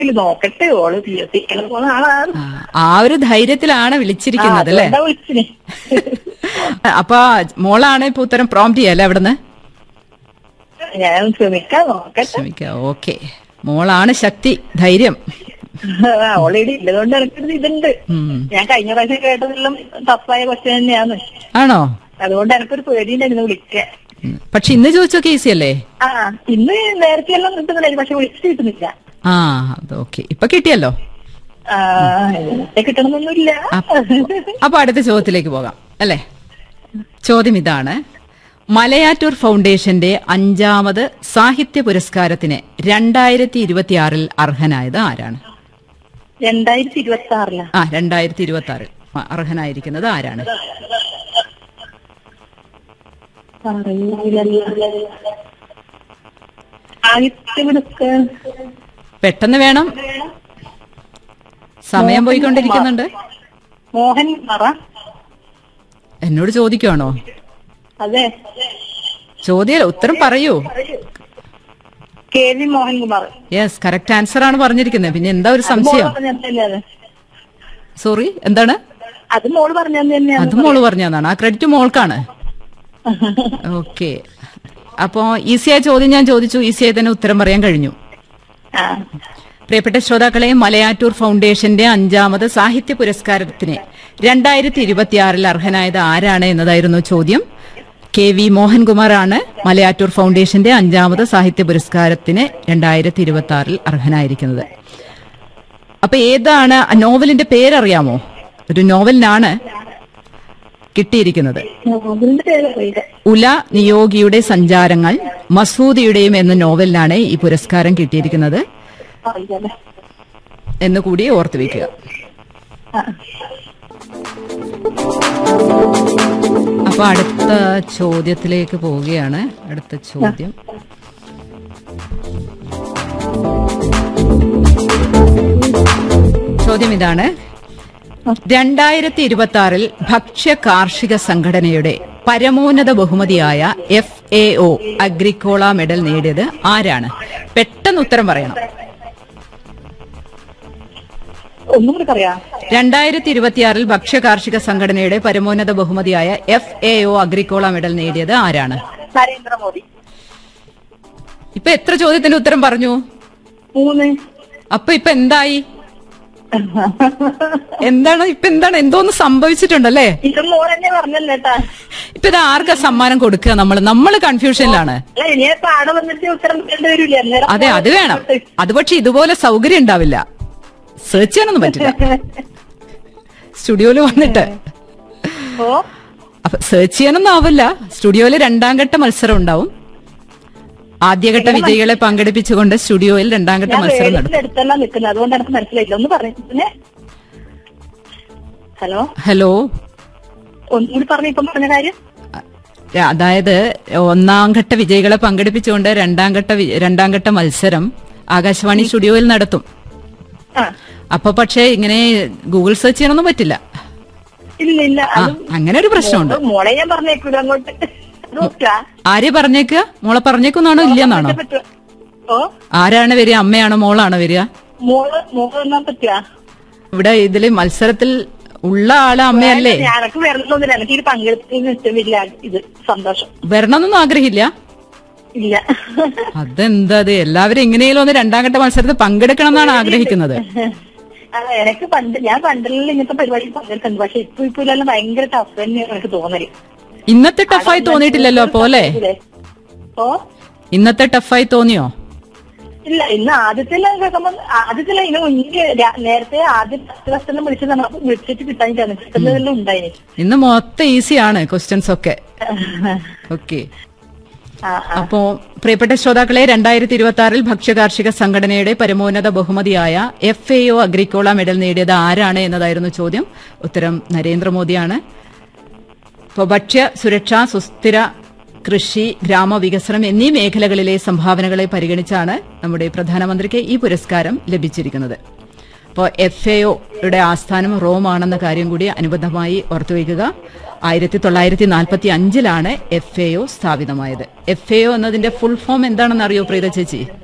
ഇതില് നോക്കട്ടെ ഓള് P S C പോകുന്ന ആളാണ് ആ, ആ ഒരു ധൈര്യത്തിലാണ് വിളിച്ചിരിക്കുന്നത് അല്ലേ അതുകൊണ്ടാ വിളിച്ചിന് അപ്പൊ മോളാണ് ഇപ്പൊ ഉത്തരം പ്രോംപ്റ്റ് ചെയ്യല്ലേ അവിടുന്ന് ഞാൻ ശ്രമിക്കാം നോക്കട്ടെ ശ്രമിക്കാം ഓക്കെ മോളാണ് ശക്തി ധൈര്യം ഓൾറെഡി ഇല്ലതുകൊണ്ട് എനിക്കൊരു ഇതുണ്ട് ഉം. ഞാൻ കഴിഞ്ഞ പ്രാവശ്യം കേട്ടതെല്ലാം ടഫായ ക്വസ്റ്റ്യൻ തന്നെയാണ് ആണോ അതുകൊണ്ട് എനിക്കൊരു പേടിയുണ്ടായിരുന്നു വിളിക്കാൻ ഉം. പക്ഷെ ഇന്ന് ചോദിച്ചൊക്കെ ഈസി അല്ലേ ആ ഇന്ന് നേരത്തെ എല്ലാം കിട്ടുന്നില്ല പക്ഷെ വിളിച്ചിട്ട് കിട്ടുന്നില്ല ആ അത് ഓക്കെ ഇപ്പൊ കിട്ടിയല്ലോ ആ നേരത്തെ കിട്ടണമെന്നൊന്നുമില്ല അപ്പൊ അടുത്ത ചോദ്യത്തിലേക്ക് പോകാം അല്ലേ ചോദ്യം ഇതാണ് മലയാറ്റൂർ ഫൗണ്ടേഷന്റെ അഞ്ചാമത് സാഹിത്യ പുരസ്കാരത്തിന് രണ്ടായിരത്തി ഇരുപത്തിയാറിൽ അർഹനായത് ആരാണ് രണ്ടായിരത്തി ഇരുപത്തി ആറിലാ ആ രണ്ടായിരത്തി ഇരുപത്തി ആറിൽ അർഹനായിരിക്കുന്നത് ആരാണ് സാഹിത്യ പുരസ്കാരം പെട്ടെന്ന് വേണം സമയം പോയിക്കൊണ്ടിരിക്കുന്നുണ്ട് മോഹൻ മറ എന്നോട് ചോദിക്കുവാണോ അതെ ചോദ്യം ഉത്തരം പറയൂ K V Mohankumar yes correct answer ആണ് പറഞ്ഞിരിക്കുന്നത് പിന്നെ എന്താ ഒരു സംശയം പറഞ്ഞതന്നെയാണ് സോറി എന്താണ് അത് മോള് പറഞ്ഞത് തന്നെയാണ് അത് മോള് പറഞ്ഞതാണ് ആ ക്രെഡിറ്റ് മോൾക്കാണ് ഓക്കെ അപ്പോ ഈസിയായ ചോദ്യം ഞാൻ ചോദിച്ചു ഈസിയായി തന്നെ ഉത്തരം പറയാൻ കഴിഞ്ഞു ആ പ്രിയപ്പെട്ട ശ്രോതാക്കളെ മലയാറ്റൂർ ഫൗണ്ടേഷന്റെ അഞ്ചാമത് സാഹിത്യ പുരസ്കാരത്തിന് രണ്ടായിരത്തി ഇരുപത്തിയാറിൽ അർഹനായത് ആരാണ് എന്നതായിരുന്നു ചോദ്യം കെ വി മോഹൻകുമാർ ആണ് മലയാറ്റൂർ ഫൗണ്ടേഷന്റെ അഞ്ചാമത് സാഹിത്യ പുരസ്കാരത്തിന് രണ്ടായിരത്തി ഇരുപത്തി ആറിൽ അർഹനായിരിക്കുന്നത് അപ്പൊ ഏതാണ് ആ നോവലിന്റെ പേരറിയാമോ ഒരു നോവലിനാണ് കിട്ടിയിരിക്കുന്നത് നോവലിന്റെ പേരറിയില്ല ഉല നിയോഗിയുടെ സഞ്ചാരങ്ങൾ മസൂദിയുടെയും എന്ന നോവലിനാണ് ഈ പുരസ്കാരം കിട്ടിയിരിക്കുന്നത് അറിയില്ലല്ലേ എന്ന് കൂടി ഓർത്തു വെക്കുക ആ അപ്പൊ അടുത്ത ചോദ്യത്തിലേക്ക് പോവുകയാണ് അടുത്ത ചോദ്യം ചോദ്യം ഇതാണ് രണ്ടായിരത്തി ഇരുപത്തി ആറിൽ ഭക്ഷ്യ കാർഷിക സംഘടനയുടെ പരമോന്നത ബഹുമതിയായ F A O Agricola medal നേടിയത് ആരാണ് പെട്ടെന്ന് ഉത്തരം പറയണം ഒന്നും കൂടി പറയാ രണ്ടായിരത്തി ഇരുപത്തിയാറിൽ ഭക്ഷ്യ കാർഷിക സംഘടനയുടെ പരമോന്നത ബഹുമതിയായ F A O Agricola medal നേടിയത് ആരാണ് നരേന്ദ്രമോദി ഇപ്പൊ എത്ര ചോദ്യത്തിന്റെ ഉത്തരം പറഞ്ഞു മൂന്ന് അപ്പൊ ഇപ്പൊ എന്തായി എന്താണ് ഇപ്പൊ എന്താണ് എന്തോന്ന് സംഭവിച്ചിട്ടുണ്ടല്ലേ ഇത് മോൾ തന്നെ പറഞ്ഞല്ലേ കേട്ടാ ഇപ്പൊ ഇത് ആർക്കാ സമ്മാനം കൊടുക്കുക നമ്മൾ നമ്മൾ കൺഫ്യൂഷനിലാണ് അല്ല ഇനി പാടെ വന്നിട്ട് ഉത്തരം പറയേണ്ടി വരില്ല അന്നേരം അതെ അത് വേണം അത് പക്ഷെ ഇതുപോലെ സൗകര്യം ഉണ്ടാവില്ല സെർച്ച് ചെയ്യാനൊന്നും പറ്റില്ല സ്റ്റുഡിയോയിൽ വന്നിട്ട് ഓ അപ്പൊ സെർച്ച് ചെയ്യാനൊന്നും ആവില്ല സ്റ്റുഡിയോയിൽ രണ്ടാം ഘട്ട മത്സരം ഉണ്ടാവും ആദ്യഘട്ട വിജയികളെ പങ്കെടുപ്പിച്ചുകൊണ്ട് സ്റ്റുഡിയോയിൽ രണ്ടാം ഘട്ട ഞാൻ മത്സരം നടത്തും വേഗത്തിന്റെ അടുത്തല്ല നിൽക്കുന്നത് അതുകൊണ്ട് എനിക്ക് മനസ്സിലായില്ല ഒന്ന് പറഞ്ഞു പിന്നെ ഹലോ ഹലോ ഒന്നുകൂടി പറഞ്ഞു ഇപ്പം പറഞ്ഞ കാര്യം അ- അതായത് ഒന്നാം ഘട്ട വിജയികളെ പങ്കെടുപ്പിച്ചുകൊണ്ട് രണ്ടാം ഘട്ട വി- രണ്ടാം ഘട്ട മത്സരം ആകാശവാണി സ്റ്റുഡിയോയിൽ നടത്തും ആ അപ്പൊ പക്ഷേ ഇങ്ങനെ ഗൂഗിൾ സെർച്ച് ചെയ്യാനൊന്നും പറ്റില്ല ഇല്ല ഇല്ല ആ അത് അങ്ങനെ ഒരു പ്രശ്നമുണ്ട് മോളെ ഞാൻ പറഞ്ഞേക്കൂല അങ്ങോട്ട് നോക്കാ ആരെ പറഞ്ഞേക്കുക മോളെ പറഞ്ഞേക്കുന്നാണോ ഇല്ലെന്നാണോ പറ്റുക ഓ ആരാണ് വരിക അമ്മയാണോ മോളാണോ വരിക മോള് മോള് വന്നാൽ പറ്റുക ഇവിടെ ഇതില് മത്സരത്തിൽ ഉള്ള ആള് അമ്മയല്ലേ ഞാനൊക്കെ വരണമെന്നില്ല എനിക്ക് ഇത് പങ്കെടുത്തതിന് ഇഷ്ടമില്ല ഇത് സന്തോഷം വരണമെന്നൊന്നും ആഗ്രഹമില്ല ഇല്ല അതെന്താ അത് എല്ലാവരും എങ്ങനെയും ഒന്ന് രണ്ടാം ഘട്ട മത്സരത്തിൽ പങ്കെടുക്കണം എന്നാണ് ആഗ്രഹിക്കുന്നത് അതെ എനിക്ക് പണ്ട് ഞാൻ പണ്ടെല്ലാം ഇങ്ങനത്തെ പരിപാടിയിൽ പങ്കെടുക്കുന്നുണ്ട് പക്ഷെ ഇപ്പൊ ഇപ്പൊ ഇല്ലെല്ലാം ഭയങ്കര ടഫ് തന്നെയാണ് എനിക്ക് തോന്നല് ഇന്നത്തെ ടഫായി തോന്നിയിട്ടില്ലല്ലോ അപ്പോ അല്ലേ ഇല്ലേ? ഓ ഇന്നത്തെ ടഫായി തോന്നിയോ ഇല്ല ഇന്ന് ആദ്യത്തെ കേൾക്കുമ്പോ ആദ്യത്തെ ഇതിന് മുന്നേ രാ- നേരത്തെ ആദ്യം ഫസ്റ്റ് ഫസ്റ്റ് വിളിച്ച് നമ്മൾ വിളിച്ചിട്ട് കിട്ടാനിട്ടാണ് കിട്ടുന്നതെല്ലാം ഉണ്ടായിന് ഇന്ന് മൊത്തം ഈസിയാണ് ക്വസ്റ്റ്യൻസ് ഒക്കെ ഓക്കെ ആ അപ്പോ പ്രിയപ്പെട്ട ശ്രോതാക്കളെ രണ്ടായിരത്തി ഇരുപത്തി ആറിൽ ഭക്ഷ്യകാർഷിക സംഘടനയുടെ പരമോന്നത ബഹുമതിയായ F A O Agricola medal നേടിയത് ആരാണ് എന്നതായിരുന്നു ചോദ്യം ഉത്തരം നരേന്ദ്രമോദിയാണ് ഇപ്പോൾ ഭക്ഷ്യ സുരക്ഷ സുസ്ഥിര കൃഷി ഗ്രാമവികസനം എന്നീ മേഖലകളിലെ സംഭാവനകളെ പരിഗണിച്ചാണ് നമ്മുടെ പ്രധാനമന്ത്രിക്ക് ഈ പുരസ്കാരം ലഭിച്ചിരിക്കുന്നത് അപ്പോൾ എഫ് എ ഒയുടെ ആസ്ഥാനം റോം ആണെന്ന കാര്യം കൂടി അനുബന്ധമായി ഓർത്തുവയ്ക്കുക ആയിരത്തി തൊള്ളായിരത്തി നാൽപ്പത്തി അഞ്ചിലാണ് എഫ് എ ഒ സ്ഥാപിതമായത് എഫ് എ ഒ എന്നതിന്റെ ഫുൾ ഫോം എന്താണെന്ന് അറിയോ പ്രീത ചേച്ചി